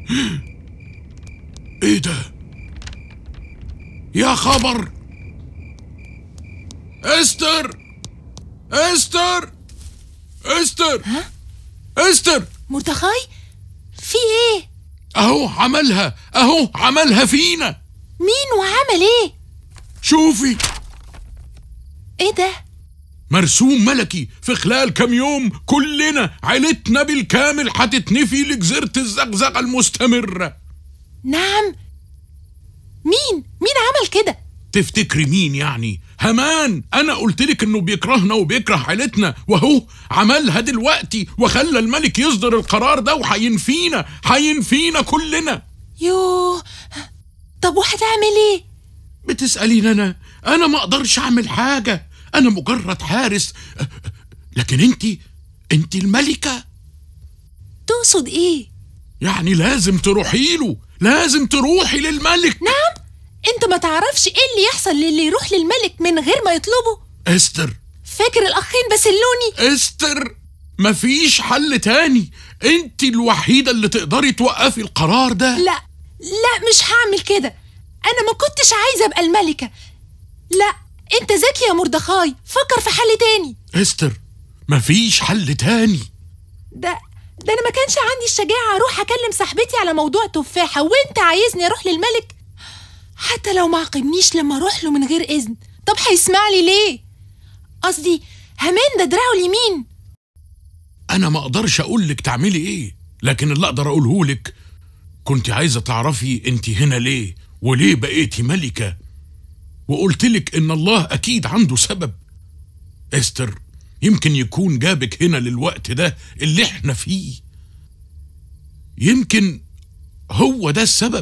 ايه ده يا خبر استر استر استر ها؟ استر مردخاي في ايه اهو عملها اهو عملها فينا مين وعمل ايه شوفي ايه ده مرسوم ملكي في خلال كم يوم كلنا عيلتنا بالكامل هتتنفي لجزيرة الزغزغة المستمرة نعم مين مين عمل كده تفتكري مين يعني همان انا قلت لك انه بيكرهنا وبيكره عيلتنا وهو عملها دلوقتي وخلى الملك يصدر القرار ده وهينفينا هينفينا كلنا يوه طب وهتعمل ايه بتسألين انا انا ما اقدرش اعمل حاجة انا مجرد حارس لكن انت انت الملكة تقصد ايه يعني لازم تروحي له لازم تروحي للملك نعم انت ما تعرفش ايه اللي يحصل للي يروح للملك من غير ما يطلبه استر فاكر الاخين بسلوني استر مفيش حل تاني انت الوحيدة اللي تقدري توقفي القرار ده لا لا مش هعمل كده انا ما كنتش عايزه ابقى الملكه لا انت ذكي يا مردخاي فكر في حل تاني استر مفيش حل تاني ده ده انا ما كانش عندي الشجاعه اروح اكلم صاحبتي على موضوع تفاحه وانت عايزني اروح للملك حتى لو ما عاقبنيش لما اروح له من غير اذن طب هيسمع لي ليه قصدي همان ده دراعه اليمين انا ما اقدرش اقول لك تعملي ايه لكن اللي اقدر اقوله لك كنت عايزة تعرفي انت هنا ليه وليه بقيتي ملكة وقلت لك ان الله اكيد عنده سبب استر يمكن يكون جابك هنا للوقت ده اللي احنا فيه يمكن هو ده السبب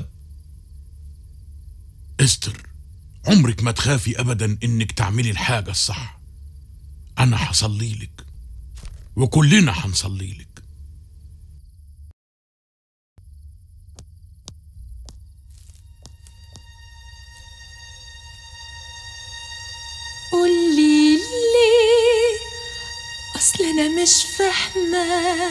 استر عمرك ما تخافي ابدا انك تعملي الحاجة الصح انا هصلي لك وكلنا هنصلي لك قولي ليه اصل انا مش فاهمه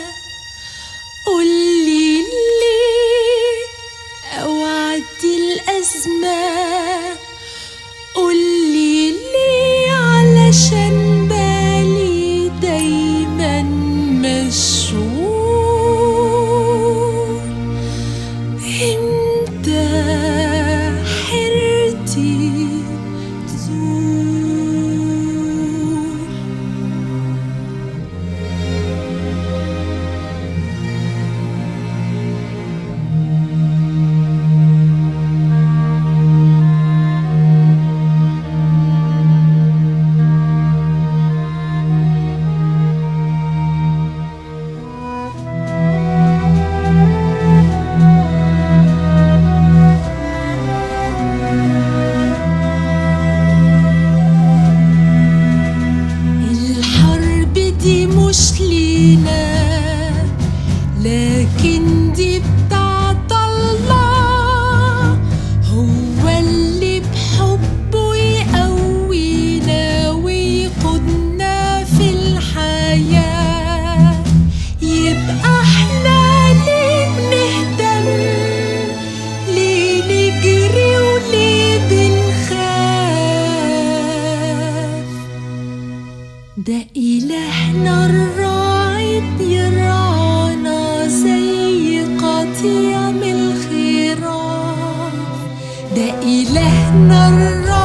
قولي ليه اوعدي الازمه قولي ليه علشان بالي دايما مشغول امتى حيرتي تزول الحرب دي مش لينا لكن دي بتاعت الله هو اللي بحبه يقوينا ويقودنا في الحياة يبقى احنا ليه بنهتم ليه نجري وليه بنخاف ده إلهنا الراعي بيرعانا زي قطيع من الخراف ده إلهنا الراعي